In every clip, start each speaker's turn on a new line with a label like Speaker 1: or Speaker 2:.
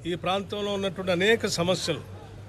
Speaker 1: ఈ ప్రాంతంలో ఉన్నటువంటి అనేక సమస్యలు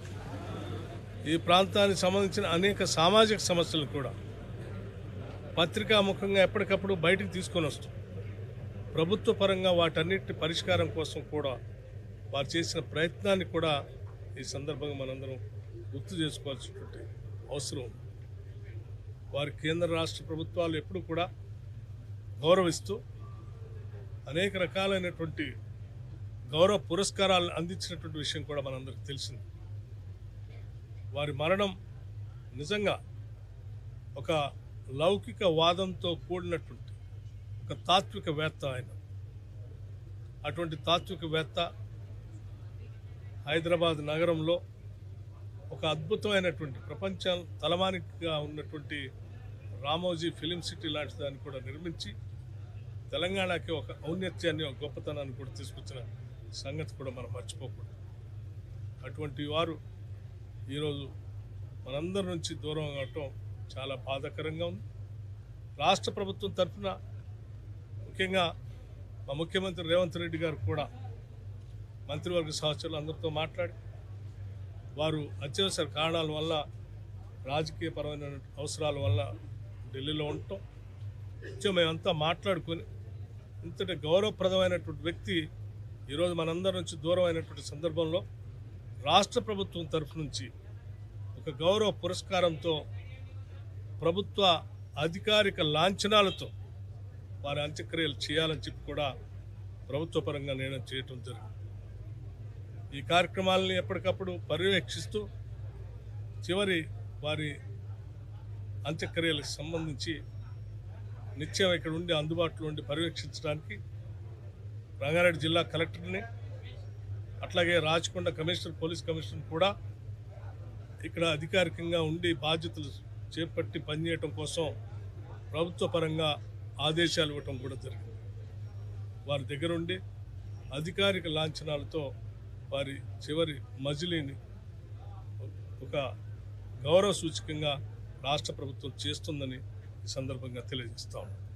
Speaker 1: ఈ ప్రాంతానికి సంబంధించిన అనేక సామాజిక సమస్యలు కూడా పత్రికాముఖంగా ఎప్పటికప్పుడు బయటికి తీసుకొని వస్తాం ప్రభుత్వ పరంగా వాటన్నిటి పరిష్కారం కోసం కూడా వారు చేసిన ప్రయత్నాన్ని కూడా ఈ సందర్భంగా మనందరం గుర్తు చేసుకోవాల్సినటువంటి అవసరం ఉంది వారి కేంద్ర రాష్ట్ర ప్రభుత్వాలు ఎప్పుడు కూడా గౌరవిస్తూ అనేక రకాలైనటువంటి గౌరవ పురస్కారాలు అందించినటువంటి విషయం కూడా మనందరికీ తెలిసింది వారి మరణం నిజంగా ఒక లౌకిక వాదంతో కూడినటువంటి ఒక తాత్వికవేత్త ఆయన అటువంటి తాత్వికవేత్త హైదరాబాద్ నగరంలో ఒక అద్భుతమైనటువంటి ప్రపంచం తలమానికగా ఉన్నటువంటి రామోజీ ఫిలిం సిటీ లాంటి దాన్ని కూడా నిర్మించి తెలంగాణకి ఒక ఔన్నత్యాన్ని ఒక గొప్పతనాన్ని కూడా తీసుకొచ్చిన సంగతి కూడా మనం మర్చిపోకూడదు అటువంటి వారు ఈరోజు మనందరి నుంచి దూరం అవటం చాలా బాధాకరంగా ఉంది రాష్ట్ర ప్రభుత్వం తరఫున ముఖ్యంగా మా ముఖ్యమంత్రి రేవంత్ రెడ్డి గారు కూడా మంత్రివర్గ సహచరులు అందరితో మాట్లాడి వారు అత్యవసర కారణాల వల్ల రాజకీయపరమైన అవసరాల వల్ల ఢిల్లీలో ఉండటం కొంచెం మేమంతా మాట్లాడుకొని ఇంతటి గౌరవప్రదమైనటువంటి వ్యక్తి ఈరోజు మనందరి నుంచి దూరం అయినటువంటి సందర్భంలో రాష్ట్ర ప్రభుత్వం తరఫు నుంచి ఒక గౌరవ పురస్కారంతో ప్రభుత్వ అధికారిక లాంఛనాలతో వారి అంత్యక్రియలు చేయాలని చెప్పి కూడా ప్రభుత్వ పరంగా నిర్ణయం చేయటం జరిగింది ఈ కార్యక్రమాలని ఎప్పటికప్పుడు పర్యవేక్షిస్తూ చివరి వారి అంత్యక్రియలకు సంబంధించి నిత్యం ఇక్కడ ఉండి అందుబాటులో ఉండి పర్యవేక్షించడానికి రంగారెడ్డి జిల్లా కలెక్టర్ని అట్లాగే రాచకొండ కమిషనర్ పోలీస్ కమిషనర్ కూడా ఇక్కడ అధికారికంగా ఉండి బాధ్యతలు చేపట్టి పనిచేయటం కోసం ప్రభుత్వ పరంగా ఆదేశాలు ఇవ్వటం కూడా జరిగింది వారి దగ్గరుండి అధికారిక లాంఛనాలతో వారి చివరి మజిలీని ఒక గౌరవ సూచకంగా రాష్ట్ర ప్రభుత్వం చేస్తుందని ఈ సందర్భంగా తెలియజేస్తా ఉన్నాను